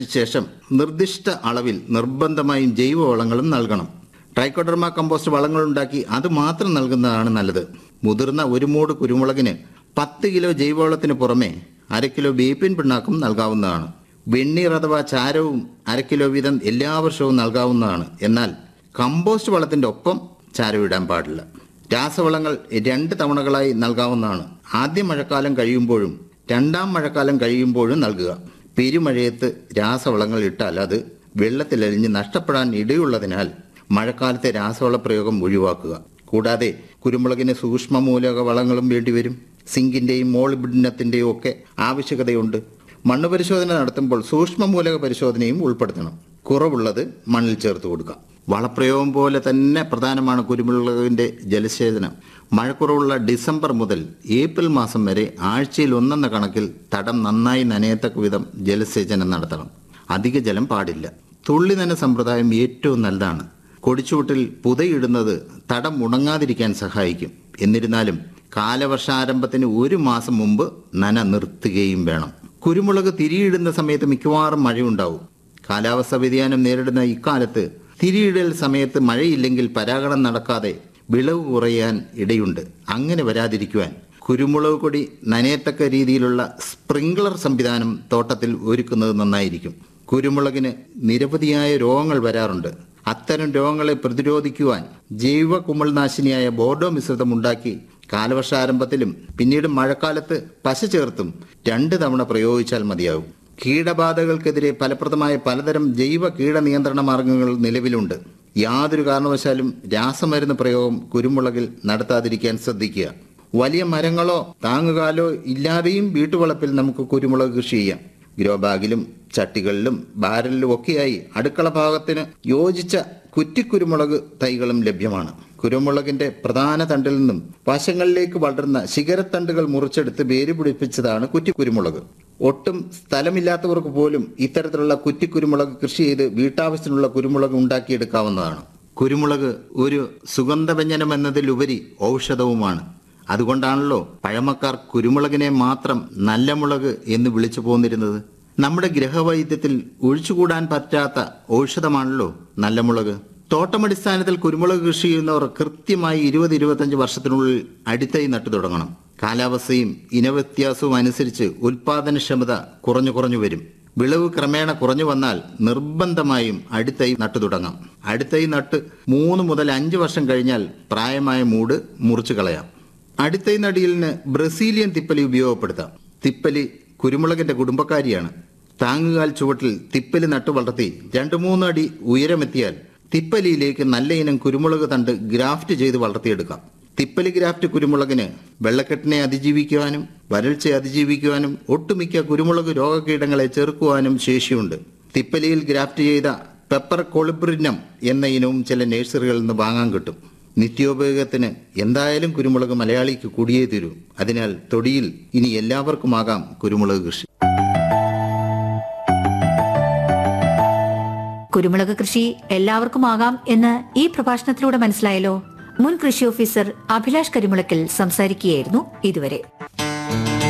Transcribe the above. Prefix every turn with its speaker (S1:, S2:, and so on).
S1: ശേഷം നിർദ്ദിഷ്ട അളവിൽ നിർബന്ധമായും ജൈവവളങ്ങളും നൽകണം ട്രൈക്കോഡർമ കമ്പോസ്റ്റ് വളങ്ങളുണ്ടാക്കി അത് മാത്രം നൽകുന്നതാണ് നല്ലത് മുതിർന്ന ഒരു മൂട് കുരുമുളകിന് പത്ത് കിലോ ജൈവവളത്തിന് പുറമെ അര കിലോ വേപ്പിൻ പിണ്ണാക്കും നൽകാവുന്നതാണ് വെണ്ണീർ അഥവാ ചാരവും അര കിലോ വീതം എല്ലാ വർഷവും നൽകാവുന്നതാണ് എന്നാൽ കമ്പോസ്റ്റ് വളത്തിന്റെ ഒപ്പം ചാരം ഇടാൻ പാടില്ല രാസവളങ്ങൾ രണ്ട് തവണകളായി നൽകാവുന്നതാണ് ആദ്യ മഴക്കാലം കഴിയുമ്പോഴും രണ്ടാം മഴക്കാലം കഴിയുമ്പോഴും നൽകുക പെരുമഴയത്ത് രാസവളങ്ങൾ ഇട്ടാൽ അത് വെള്ളത്തിലലിഞ്ഞ് നഷ്ടപ്പെടാൻ ഇടയുള്ളതിനാൽ മഴക്കാലത്തെ രാസവള പ്രയോഗം ഒഴിവാക്കുക കൂടാതെ കുരുമുളകിന് സൂക്ഷ്മ മൂലക വളങ്ങളും വേണ്ടിവരും സിങ്കിന്റെയും മോളിബിഡിനത്തിന്റെയും ഒക്കെ ആവശ്യകതയുണ്ട് മണ്ണ് പരിശോധന നടത്തുമ്പോൾ സൂക്ഷ്മ മൂലക പരിശോധനയും ഉൾപ്പെടുത്തണം കുറവുള്ളത് മണ്ണിൽ ചേർത്ത് കൊടുക്കാം വളപ്രയോഗം പോലെ തന്നെ പ്രധാനമാണ് കുരുമുളകിന്റെ ജലസേചനം മഴക്കുറവുള്ള ഡിസംബർ മുതൽ ഏപ്രിൽ മാസം വരെ ആഴ്ചയിൽ ഒന്നെന്ന കണക്കിൽ തടം നന്നായി നനയത്തക്ക വിധം ജലസേചനം നടത്തണം അധിക ജലം പാടില്ല തുള്ളി നന സമ്പ്രദായം ഏറ്റവും നല്ലതാണ് കൊടിച്ചുവട്ടിൽ പുതയിടുന്നത് തടം ഉണങ്ങാതിരിക്കാൻ സഹായിക്കും എന്നിരുന്നാലും കാലവർഷാരംഭത്തിന് ഒരു മാസം മുമ്പ് നന നിർത്തുകയും വേണം കുരുമുളക് തിരിയിടുന്ന സമയത്ത് മിക്കവാറും മഴയുണ്ടാവും കാലാവസ്ഥ വ്യതിയാനം നേരിടുന്ന ഇക്കാലത്ത് തിരിയിടൽ സമയത്ത് മഴയില്ലെങ്കിൽ പരാഗണം നടക്കാതെ വിളവ് കുറയാൻ ഇടയുണ്ട് അങ്ങനെ വരാതിരിക്കുവാൻ കുരുമുളക് കൊടി നനയത്തക്ക രീതിയിലുള്ള സ്പ്രിംഗ്ലർ സംവിധാനം തോട്ടത്തിൽ ഒരുക്കുന്നത് നന്നായിരിക്കും കുരുമുളകിന് നിരവധിയായ രോഗങ്ങൾ വരാറുണ്ട് അത്തരം രോഗങ്ങളെ പ്രതിരോധിക്കുവാൻ ജൈവ കുമിൾനാശിനിയായ ബോർഡോ മിശ്രിതം ഉണ്ടാക്കി കാലവർഷാരംഭത്തിലും പിന്നീട് മഴക്കാലത്ത് പശ ചേർത്തും രണ്ട് തവണ പ്രയോഗിച്ചാൽ മതിയാകും കീടബാധകൾക്കെതിരെ ഫലപ്രദമായ പലതരം ജൈവ കീടനിയന്ത്രണ മാർഗങ്ങൾ നിലവിലുണ്ട് യാതൊരു കാരണവശാലും രാസമരുന്ന് പ്രയോഗം കുരുമുളകിൽ നടത്താതിരിക്കാൻ ശ്രദ്ധിക്കുക വലിയ മരങ്ങളോ താങ്ങുകാലോ ഇല്ലാതെയും വീട്ടുവളപ്പിൽ നമുക്ക് കുരുമുളക് കൃഷി ചെയ്യാം ഗ്രോ ബാഗിലും ചട്ടികളിലും ബാരലിലും ഒക്കെയായി അടുക്കള ഭാഗത്തിന് യോജിച്ച കുറ്റിക്കുരുമുളക് തൈകളും ലഭ്യമാണ് കുരുമുളകിന്റെ പ്രധാന തണ്ടിൽ നിന്നും വശങ്ങളിലേക്ക് വളരുന്ന ശിഖരത്തണ്ടുകൾ മുറിച്ചെടുത്ത് വേര് പിടിപ്പിച്ചതാണ് കുറ്റിക്കുരുമുളക് ഒട്ടും സ്ഥലമില്ലാത്തവർക്ക് പോലും ഇത്തരത്തിലുള്ള കുറ്റിക്കുരുമുളക് കൃഷി ചെയ്ത് വീട്ടാവശ്യത്തിനുള്ള കുരുമുളക് ഉണ്ടാക്കിയെടുക്കാവുന്നതാണ് കുരുമുളക് ഒരു സുഗന്ധവ്യഞ്ജനം എന്നതിലുപരി ഔഷധവുമാണ് അതുകൊണ്ടാണല്ലോ പഴമക്കാർ കുരുമുളകിനെ മാത്രം നല്ല മുളക് എന്ന് വിളിച്ചു പോന്നിരുന്നത് നമ്മുടെ ഗ്രഹവൈദ്യത്തിൽ ഒഴിച്ചുകൂടാൻ പറ്റാത്ത ഔഷധമാണല്ലോ നല്ല മുളക് തോട്ടമടിസ്ഥാനത്തിൽ കുരുമുളക് കൃഷി ചെയ്യുന്നവർ കൃത്യമായി ഇരുപത് ഇരുപത്തഞ്ച് വർഷത്തിനുള്ളിൽ അടിത്തൈ നട്ടു തുടങ്ങണം കാലാവസ്ഥയും ഇനവ്യത്യാസവും അനുസരിച്ച് ഉൽപാദനക്ഷമത കുറഞ്ഞു കുറഞ്ഞു വരും വിളവ് ക്രമേണ കുറഞ്ഞു വന്നാൽ നിർബന്ധമായും അടുത്തൈ നട്ടു തുടങ്ങാം അടുത്തൈ നട്ട് മൂന്ന് മുതൽ അഞ്ച് വർഷം കഴിഞ്ഞാൽ പ്രായമായ മൂട് മുറിച്ചു കളയാം അടുത്തൈ നടിയിലിന് ബ്രസീലിയൻ തിപ്പലി ഉപയോഗപ്പെടുത്താം തിപ്പലി കുരുമുളകിന്റെ കുടുംബക്കാരിയാണ് താങ്ങുകാൽ ചുവട്ടിൽ തിപ്പലി നട്ടു വളർത്തി രണ്ടു മൂന്ന് അടി ഉയരമെത്തിയാൽ തിപ്പലിയിലേക്ക് നല്ല ഇനം കുരുമുളക് തണ്ട് ഗ്രാഫ്റ്റ് ചെയ്ത് വളർത്തിയെടുക്കാം തിപ്പലി ഗ്രാഫ്റ്റ് കുരുമുളകിന് വെള്ളക്കെട്ടിനെ അതിജീവിക്കുവാനും വരൾച്ചയെ അതിജീവിക്കുവാനും ഒട്ടുമിക്ക കുരുമുളക് രോഗകീടങ്ങളെ ചെറുക്കുവാനും ശേഷിയുണ്ട് തിപ്പലിയിൽ ഗ്രാഫ്റ്റ് ചെയ്ത പെപ്പർ കൊളിബ്രിനം എന്ന ഇനവും ചില നഴ്സറികളിൽ നിന്ന് വാങ്ങാൻ കിട്ടും നിത്യോപയോഗത്തിന് എന്തായാലും കുരുമുളക് മലയാളിക്ക് കൂടിയേ തീരൂ അതിനാൽ തൊടിയിൽ ഇനി എല്ലാവർക്കുമാകാം കുരുമുളക് കൃഷി
S2: കുരുമുളക് കൃഷി എല്ലാവർക്കും ആകാം എന്ന് ഈ പ്രഭാഷണത്തിലൂടെ മനസ്സിലായല്ലോ മുൻ കൃഷി ഓഫീസർ അഭിലാഷ് കരിമുളക്കൽ സംസാരിക്കുകയായിരുന്നു ഇതുവരെ